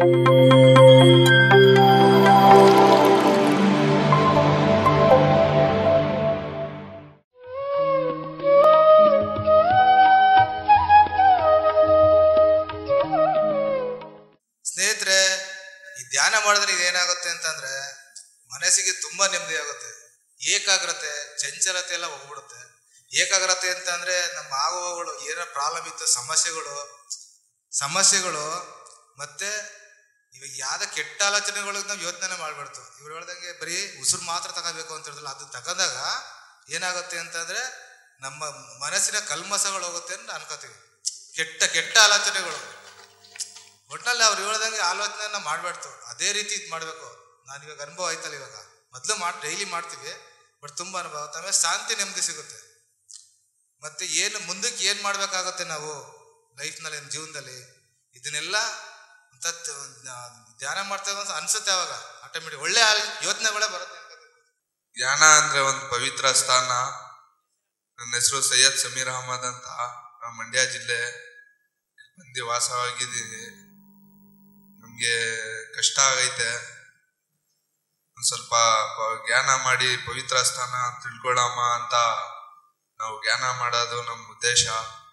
ಸ್ನೇಹಿತರೆ ಈ ಧ್ಯಾನ ಮಾಡಿದ್ರೆ ಏನಾಗುತ್ತೆ ಅಂತಂದ್ರೆ ಮನಸ್ಸಿಗೆ ತುಂಬಾ ನೆಮ್ಮದಿ ಆಗುತ್ತೆ ಏಕಾಗ್ರತೆ ಚಂಚಲತೆ ಎಲ್ಲ ಹೋಗ್ಬಿಡುತ್ತೆ ಏಕಾಗ್ರತೆ ಅಂತ ಅಂದ್ರೆ ನಮ್ಮ ಆಗುವಗಳು ಏನೋ ಪ್ರಾಬ್ಲಮ್ ಇತ್ತು ಸಮಸ್ಯೆಗಳು ಸಮಸ್ಯೆಗಳು ಮತ್ತೆ ಇವಾಗ ಯಾವ್ದ ಕೆಟ್ಟ ಆಲೋಚನೆಗಳಿಗೆ ನಾವು ಯೋಚನೆ ಮಾಡ್ಬಾರ್ದು ಇವ್ರು ಹೇಳ್ದಂಗೆ ಬರೀ ಉಸಿರು ಮಾತ್ರ ತಗೋಬೇಕು ಅಂತ ಹೇಳಿದ್ರಲ್ಲ ಅದು ತಗೊಂಡಾಗ ಏನಾಗುತ್ತೆ ಅಂತಂದ್ರೆ ನಮ್ಮ ಮನಸ್ಸಿನ ಕಲ್ಮಸಗಳು ಹೋಗುತ್ತೆ ಅಂತ ಅನ್ಕೋತೀವಿ ಕೆಟ್ಟ ಕೆಟ್ಟ ಆಲೋಚನೆಗಳು ಒಟ್ನಲ್ಲಿ ಅವ್ರು ಹೇಳ್ದಂಗೆ ಆಲೋಚನೆನ ಮಾಡಬಾರ್ದು ಅದೇ ರೀತಿ ಇದು ಮಾಡಬೇಕು ನಾನು ಇವಾಗ ಅನುಭವ ಆಯ್ತಲ್ಲ ಇವಾಗ ಮೊದಲು ಮಾಡಿ ಡೈಲಿ ಮಾಡ್ತೀವಿ ಬಟ್ ತುಂಬ ಅನುಭವ ಆಗುತ್ತೆ. ಆಮೇಲೆ ಶಾಂತಿ ನೆಮ್ಮದಿ ಸಿಗುತ್ತೆ ಮತ್ತೆ ಏನು ಮುಂದಕ್ಕೆ ಏನು ಮಾಡಬೇಕಾಗುತ್ತೆ ನಾವು ಲೈಫ್ನಲ್ಲಿ ಜೀವನದಲ್ಲಿ ಇದನ್ನೆಲ್ಲ ಅಂತ ತ- ನ- ಧ್ಯಾನ ಮಾಡ್ತೇವೆ ಅಂತ ಅನ್ಸುತ್ತೆ ಅವಾಗ ಆಟೋಮೆಟಿಕ್ ಒಳ್ಳೆ ಆಲ್- ಯೋಚನೆಗಳೇ ಬರುತ್ತೆ ಧ್ಯಾನ ಅಂದ್ರೆ ಒಂದು ಪವಿತ್ರ ಸ್ಥಾನ ನನ್ನ ಹೆಸರು ಸೈಯದ್ ಸಮೀರ್ ಅಹಮದ್ ಅಂತ ನಾನು ಮಂಡ್ಯ ಜಿಲ್ಲೆ ಬಂದು ವಾಸವಾಗಿದ್ದೀನಿ ನಮಗೆ ಕಷ್ಟ ಆಗೈತೆ ಒಂದ್ ಸ್ವಲ್ಪ ಪ- ಜ್ಞಾನ ಮಾಡಿ ಪವಿತ್ರ ಸ್ಥಾನ ತಿಳ್ಕೊಳ್ಳೋಣ ಅಂತ ನಾವು ಜ್ಞಾನ ಮಾಡೋದು ನಮ್ಮ ಉದ್ದೇಶ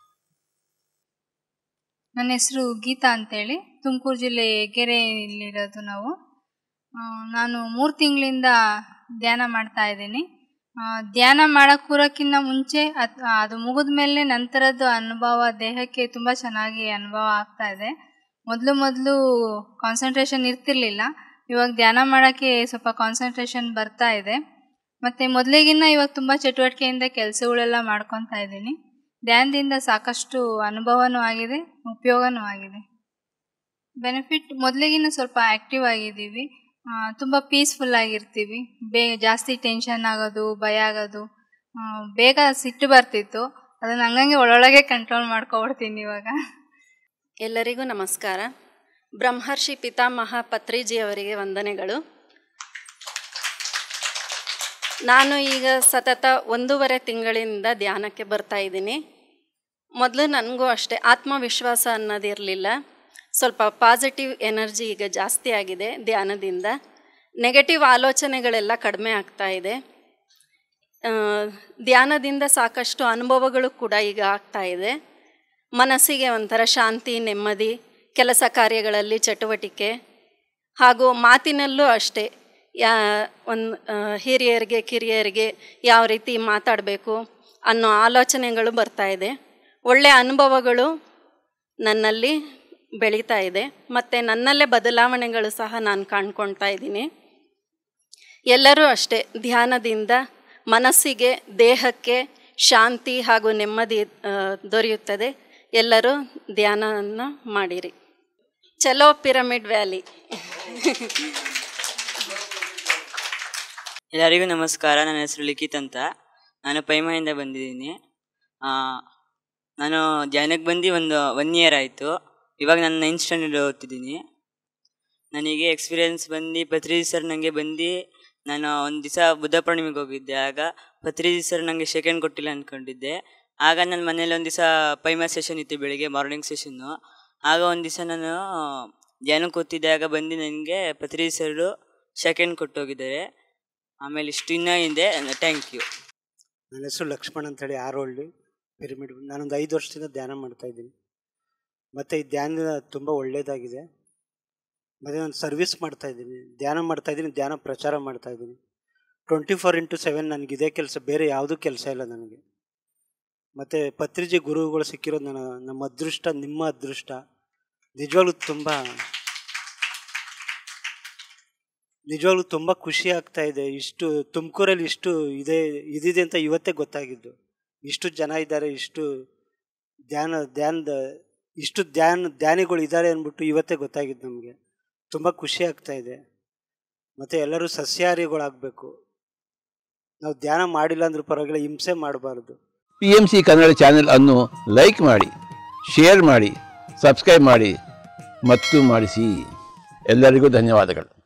ನನ್ನ ಹೆಸರು ಗೀತಾ ಅಂತೇಳಿ ತುಮಕೂರು ಜಿಲ್ಲೆ ಹೆಗ್ಗೆರೆಯಲ್ಲಿರೋದು ನಾವು ಆ, ನಾನು ಮೂರು ತಿಂಗಳಿಂದ ಧ್ಯಾನ ಮಾಡ್ತಾ ಇದ್ದೀನಿ ಆ, ಧ್ಯಾನ ಮಾಡಕ್ಕೆ ಕೂರೋಕ್ಕಿಂತ ಮುಂಚೆ ಅದ್- ಅದು ಮುಗಿದ ಮೇಲೆ ನಂತರದ್ದು ಅನುಭವ ದೇಹಕ್ಕೆ ತುಂಬ ಚೆನ್ನಾಗಿ ಅನುಭವ ಆಗ್ತಾ ಇದೆ ಮೊದಲು ಮೊದಲು ಕಾನ್ಸಂಟ್ರೇಷನ್ ಇರ್ತಿರ್ಲಿಲ್ಲ ಇವಾಗ ಧ್ಯಾನ ಮಾಡೋಕ್ಕೆ ಸ್ವಲ್ಪ ಕಾನ್ಸಂಟ್ರೇಷನ್ ಬರ್ತಾ ಇದೆ ಮತ್ತು ಮೊದಲಿಗಿನ್ನ ಇವಾಗ ತುಂಬ ಚಟುವಟಿಕೆಯಿಂದ ಕೆಲಸಗಳೆಲ್ಲ ಮಾಡ್ಕೊತಾ ಇದ್ದೀನಿ ಧ್ಯಾನದಿಂದ ಸಾಕಷ್ಟು ಅನುಭವನೂ ಆಗಿದೆ ಉಪಯೋಗನೂ ಆಗಿದೆ ಬೆನಿಫಿಟ್ ಮೊದಲಿಗಿನ್ನ ಸ್ವಲ್ಪ ಆ್ಯಕ್ಟಿವ್ ಆಗಿದ್ದೀವಿ ಆ, ತುಂಬ ಪೀಸ್ಫುಲ್ ಆಗಿರ್ತೀವಿ ಬೇಗ ಜಾಸ್ತಿ ಟೆನ್ಷನ್ ಆಗೋದು ಭಯ ಆಗೋದು ಆ, ಬೇಗ ಸಿಟ್ಟು ಬರ್ತಿತ್ತು ಅದನ್ನು ಹಂಗಂಗೆ ಒಳೊಳಗೆ ಕಂಟ್ರೋಲ್ ಮಾಡ್ಕೊಬಿಡ್ತೀನಿ ಇವಾಗ ಎಲ್ಲರಿಗೂ ನಮಸ್ಕಾರ ಬ್ರಹ್ಮರ್ಷಿ ಪಿತಾಮಹ ಪತ್ರಿಜಿಯವರಿಗೆ ವಂದನೆಗಳು ನಾನು ಈಗ ಸತತ ಒಂದೂವರೆ ತಿಂಗಳಿಂದ ಧ್ಯಾನಕ್ಕೆ ಬರ್ತಾ ಇದ್ದೀನಿ ಮೊದಲು ನನಗೂ ಅಷ್ಟೇ ಆತ್ಮವಿಶ್ವಾಸ ಅನ್ನೋದಿರಲಿಲ್ಲ ಸ್ವಲ್ಪ ಪಾಸಿಟಿವ್ ಎನರ್ಜಿ ಈಗ ಜಾಸ್ತಿ ಆಗಿದೆ ಧ್ಯಾನದಿಂದ ನೆಗೆಟಿವ್ ಆಲೋಚನೆಗಳೆಲ್ಲ ಕಡಿಮೆ ಆಗ್ತಾ ಇದೆ ಆ, ಧ್ಯಾನದಿಂದ ಸಾಕಷ್ಟು ಅನುಭವಗಳು ಕೂಡ ಈಗ ಆಗ್ತಾ ಇದೆ ಮನಸ್ಸಿಗೆ ಒಂಥರ ಶಾಂತಿ ನೆಮ್ಮದಿ ಕೆಲಸ ಕಾರ್ಯಗಳಲ್ಲಿ ಚಟುವಟಿಕೆ ಹಾಗೂ ಮಾತಿನಲ್ಲೂ ಅಷ್ಟೇ ಯಾ ಒಂದು ಹಿರಿಯರಿಗೆ ಕಿರಿಯರಿಗೆ ಯಾವ ರೀತಿ ಮಾತಾಡಬೇಕು ಅನ್ನೋ ಆಲೋಚನೆಗಳು ಬರ್ತಾ ಇದೆ ಒಳ್ಳೆಯ ಅನುಭವಗಳು ನನ್ನಲ್ಲಿ ಬೆಳೀತಾ ಇದೆ ಮತ್ತು ನನ್ನಲ್ಲೇ ಬದಲಾವಣೆಗಳು ಸಹ ನಾನು ಕಾಣ್ಕೊಳ್ತಾ ಇದ್ದೀನಿ ಎಲ್ಲರೂ ಅಷ್ಟೇ ಧ್ಯಾನದಿಂದ ಮನಸ್ಸಿಗೆ ದೇಹಕ್ಕೆ ಶಾಂತಿ ಹಾಗೂ ನೆಮ್ಮದಿ ಆ, ದೊರೆಯುತ್ತದೆ ಎಲ್ಲರೂ ಧ್ಯಾನವನ್ನು ಮಾಡಿರಿ ಚಲೋ ಪಿರಮಿಡ್ ವ್ಯಾಲಿ ಎಲ್ಲರಿಗೂ ನಮಸ್ಕಾರ ನನ್ನ ಹೆಸರು ಲಿಖಿತ್ ಅಂತ ನಾನು ಪೈಮಾಯಿಂದ ಬಂದಿದ್ದೀನಿ ಆ, ನಾನು ಧ್ಯಾನಕ್ಕೆ ಬಂದು ಒಂದು ಒನ್ ಇಯರ್ ಆಯಿತು ಇವಾಗ ನಾನು ನೈನ್ತ್ ಸ್ಟ್ಯಾಂಡರ್ಡ್ ಓದ್ತಿದ್ದೀನಿ ನನಗೆ ಎಕ್ಸ್ಪೀರಿಯೆನ್ಸ್ ಬಂದು ಪತ್ರಿಜಿ ಸರ್ ನನಗೆ ಬಂದು ನಾನು ಒಂದು ದಿವಸ ಬುದ್ಧ ಪೂರ್ಣಿಮೆಗೆ ಹೋಗಿದ್ದೆ ಆಗ ಪತ್ರಿಜಿ ಸರ್ ನನಗೆ ಸೆಕೆಂಡ್ ಕೊಟ್ಟಿಲ್ಲ ಅಂದ್ಕೊಂಡಿದ್ದೆ ಆಗ ನನ್ನ ಮನೇಲಿ ಒಂದು ದಿವಸ ಪೈಮಾ ಸೆಷನ್ ಇತ್ತು ಬೆಳಿಗ್ಗೆ ಮಾರ್ನಿಂಗ್ ಸೆಷನ್ನು ಆಗ ಒಂದು ದಿವಸ ನಾನು ಧ್ಯಾನಕ್ಕೆ ಕೂತಿದ್ದೆ ಆಗ ಬಂದು ನನಗೆ ಪತ್ರಿಜಿ ಸರು ಸೆಕೆಂಡ್ ಕೊಟ್ಟೋಗಿದ್ದಾರೆ ಆಮೇಲೆ ಇಷ್ಟು ಇನ್ನೂ ಇದೆ ಥ್ಯಾಂಕ್ ಯು ನನ್ನ ಹೆಸರು ಲಕ್ಷ್ಮಣ್ ಅಂತೇಳಿ ಆರೋಳ್ಳಿ ಪಿರಮಿಡ್ ನಾನೊಂದು ಐದು ವರ್ಷದಿಂದ ಧ್ಯಾನ ಮಾಡ್ತಾ ಇದ್ದೀನಿ ಮತ್ತು ಈ ಧ್ಯಾನದಿಂದ ತುಂಬ ಒಳ್ಳೆಯದಾಗಿದೆ ಮತ್ತು ನಾನು ಸರ್ವಿಸ್ ಮಾಡ್ತಾ ಇದ್ದೀನಿ ಧ್ಯಾನ ಮಾಡ್ತಾ ಇದ್ದೀನಿ ಧ್ಯಾನ ಪ್ರಚಾರ ಮಾಡ್ತಾ ಇದ್ದೀನಿ ಟ್ವೆಂಟಿ ಫೋರ್ ಇಂಟು ಸೆವೆನ್ ನನಗೆ ಇದೇ ಕೆಲಸ ಬೇರೆ ಯಾವುದೂ ಕೆಲಸ ಇಲ್ಲ ನನಗೆ ಮತ್ತು ಪತ್ರಿಜಿ ಗುರುಗಳು ಸಿಕ್ಕಿರೋದು ನನ್ನ ನಮ್ಮ ಅದೃಷ್ಟ ನಿಮ್ಮ ಅದೃಷ್ಟ ನಿಜವಾಗ್ಲೂ ತುಂಬ ನಿಜವಾಗ್ಲೂ ತುಂಬ ಖುಷಿ ಆಗ್ತಾ ಇದೆ ಇಷ್ಟು ತುಮಕೂರಲ್ಲಿ ಇಷ್ಟು ಇದೆ ಇದಿದೆ ಅಂತ ಇವತ್ತೇ ಗೊತ್ತಾಗಿದ್ದು ಇಷ್ಟು ಜನ ಇದ್ದಾರೆ ಇಷ್ಟು ಧ್ಯಾನ ಧ್ಯಾನದ ಇಷ್ಟು ಧ್ಯಾನ ಧ್ಯಾನಿಗಳು ಇದ್ದಾರೆ ಅಂದ್ಬಿಟ್ಟು ಇವತ್ತೇ ಗೊತ್ತಾಗಿದ್ದು ನಮಗೆ ತುಂಬ ಖುಷಿ ಆಗ್ತಾ ಇದೆ ಮತ್ತು ಎಲ್ಲರೂ ಸಸ್ಯಾಹಾರಿಗಳಾಗಬೇಕು ನಾವು ಧ್ಯಾನ ಮಾಡಿಲ್ಲ ಅಂದ್ರೂ ಪರವಾಗಿಲ್ಲ ಹಿಂಸೆ ಮಾಡಬಾರ್ದು P M C Kannada channel ಅನ್ನು ಲೈಕ್ ಮಾಡಿ ಶೇರ್ ಮಾಡಿ ಸಬ್ಸ್ಕ್ರೈಬ್ ಮಾಡಿ ಮತ್ತು ಮಾಡಿಸಿ ಎಲ್ಲರಿಗೂ ಧನ್ಯವಾದಗಳು